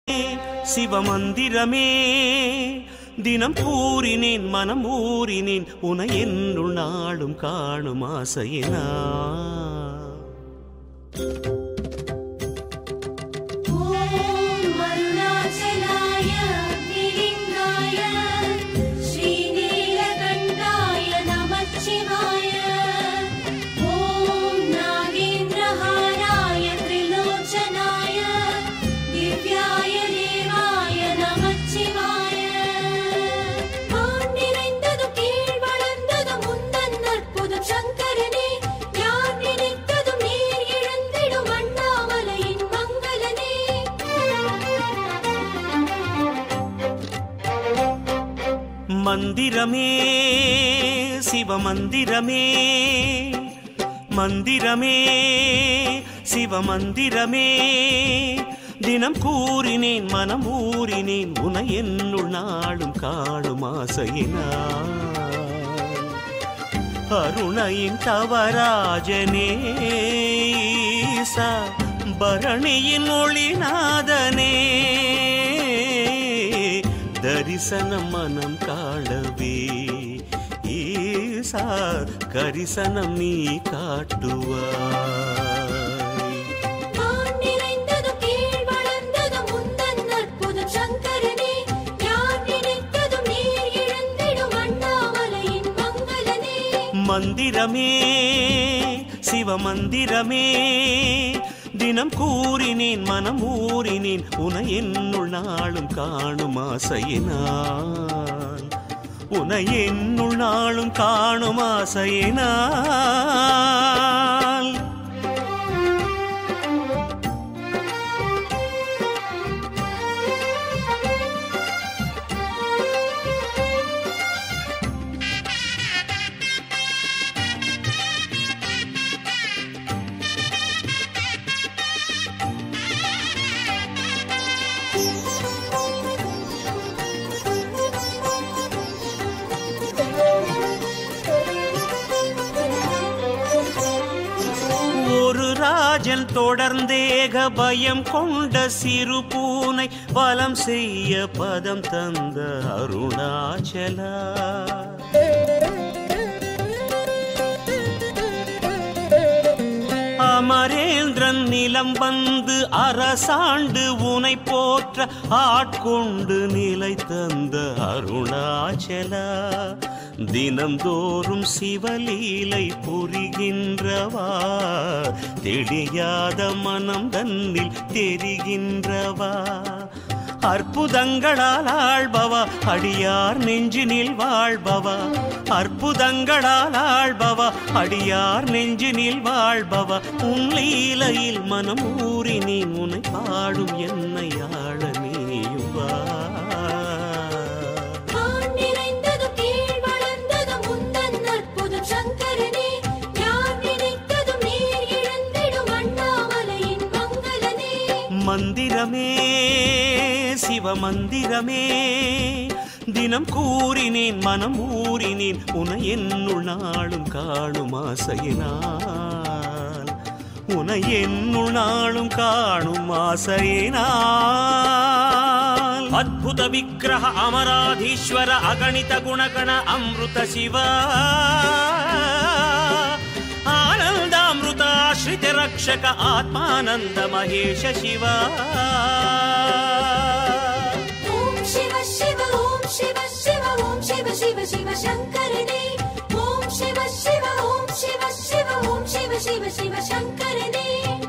சிவமந்திரமே தினம் கூறினேன் மனம் ஊறினேன் உன என்னுள் நாளும் காணும் ஆசையினா ॐ अरुणाचलाय गिरिङ्गाय श्रीनीलकण्ठाय नमः शिवाय ॐ नागेन्द्रहाराय त्रिलोचनाय दिव्याय देवाय नमः शिवाय ஆண் நிறைந்ததும் கீழ் வளர்ந்ததும் முந்தன் அற்புதம் சங்கரனே யார் நினைத்ததும் நீர் இழந்திடும் அண்ணாமலையின் மங்களனே மந்திரமே சிவமந்திரமே மந்திரமே சிவமந்திரமே தினம் கூறினேன் மனம் ஊறினேன் உன என்னுள் நாளும் காணும் ஆசையினா அருணையின் தவராஜனே ஈசா, பரணியின் ஒளிநாதனே தரிசனம் மனம் காணவே ஈசா கரிசனம் நீ காட்டுவாய் ஆண் நிறைந்ததும் கீழ் வளர்ந்ததும் முந்தன் அற்புதம் சங்கரனே யார் நினைத்ததும் நீர் இழந்திடும் அண்ணாமலையின் மங்களனே மந்திரமே சிவமந்திரமே தினம் கூறினேன் மனம் ஊறினேன் உன என்னுள் நாளும் காணும் ஆசையினால் உன என்னுள் நாளும் காணும் ஆசையினால் ஒரு ராஜன் தொடர்ந்தேக பயம் கொண்ட சிறு பூனை வலம் செய்ய பதம் தந்த அருணாச்சலா அமரேந்திரன் நிலம் வந்து அரசாண்டு உனை போற்ற ஆட்கொண்டு நிலை தந்த அருணாச்சலா தினந்தோறும் சிவலீலை புரிகின்றவா தெளியாத மனம் தன்னில் தெரிகின்றவா அற்புதங்களால் ஆள்பவா அடியார் நெஞ்சினில் வாழ்பவா அற்புதங்களால் ஆள்பவா அடியார் நெஞ்சினில் வாழ்பவா உன் லீலையில் மனம் ஊறி நீ உனை பாடும் என்னை ஆள நீயும் வா ஆண் நிறைந்ததும் கீழ் வளர்ந்ததும் முந்தன் அற்புதம் சங்கரனே யார் நினைத்ததும் நீர் இழந்திடும் அண்ணாமலையின் மங்களனே மந்திரமே சிவமந்திரமே தினம் கூறினேன் மனம் ஊறினேன் உன என்னுள் நாளும் காணும் ஆசையினால் உன என்னுள் நாளும் காணும் ஆசையினால் அத்புத விக்கிரக அமராதீஸ்வர அகணித குணகண அமிர்த சிவா आनन्दामृताश्रित रक्षक आत्मानन्द महेश शिवा ஓம் சிவ சிவ ஓம் சிவ சிவ ஓம் சிவ சிவ சிவ சங்கரனே ஓம் சிவ சிவ ஓம் சிவ சிவ ஓம் சிவ சிவ சிவ சங்கரனே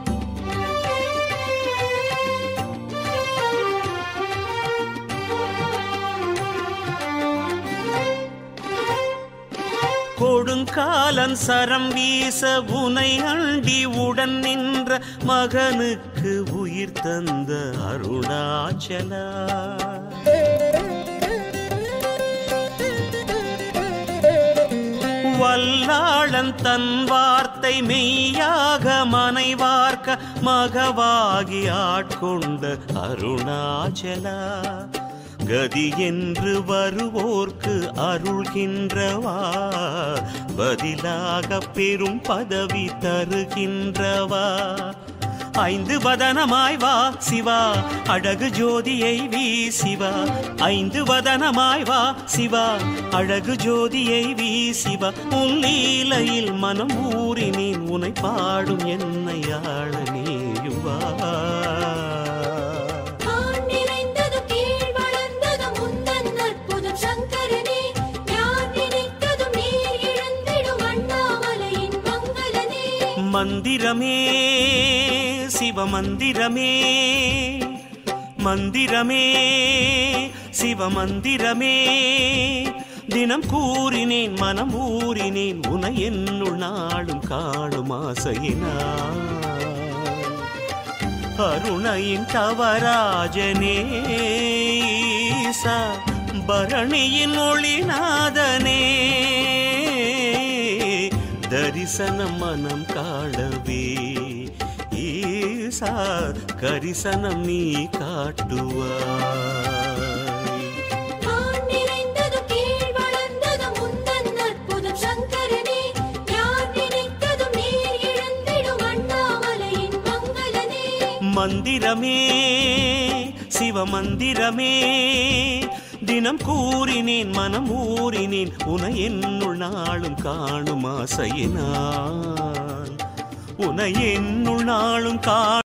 கொடுங்காலன் சரம் வீச உனை அண்டி உடன் நின்ற மகனுக்கு உயிர் தந்த அருணாச்சலா வல்லாளன் தன் வார்த்தை மெய்யாக மனைவார்க்க மகவாகி ஆட்கொண்ட அருணாச்சலா கதி என்று வருவோர்க்கு அருள்கின்றவா பதிலாக பெரும் பதவி தருகின்றவா ஐந்து வதனமாய் வா சிவா அழகு ஜோதியை வீசிவா ஐந்து வதனமாய் வா சிவா அழகு ஜோதியை வீசிவா உன் லீலையில் மனம் ஊறினேன் உனை பாடும் என்னை ஆள நேயுவா ஆண் நிறைந்ததும் கீழ் வளர்ந்ததும் உந்தன் அற்புதம் சங்கரனே யார் நினைத்ததும் நீர் இழந்திடும் அண்ணாமலையின் மங்களனே மந்திரமே சிவமந்திரமே மந்திரமே சிவமந்திரமே தினம் கூறினேன் மனம் ஊறினேன் உன என்னுள் நாளும் காணும் ஆசையினான் அருணையின் தவராஜனே ஈசா, பரணியின் ஒளிநாதனே தரிசனம் மனம் காணவே ஈசா கரிசனம் நீ காட்டுவாய் ஆண் நிறைந்ததும் கீழ் வளர்ந்ததும் உந்தன் அற்புதம் சங்கரனே யார் நினைத்ததும் நீர் இழந்திடும் அண்ணாமலையின் மங்களனே மந்திரமே சிவமந்திரமே தினம் கூறினேன் மனம் ஊறினேன் உன என்னுள் நாளும் காணும் ஆசையினான் உன என்னுள் நாளும் காணும்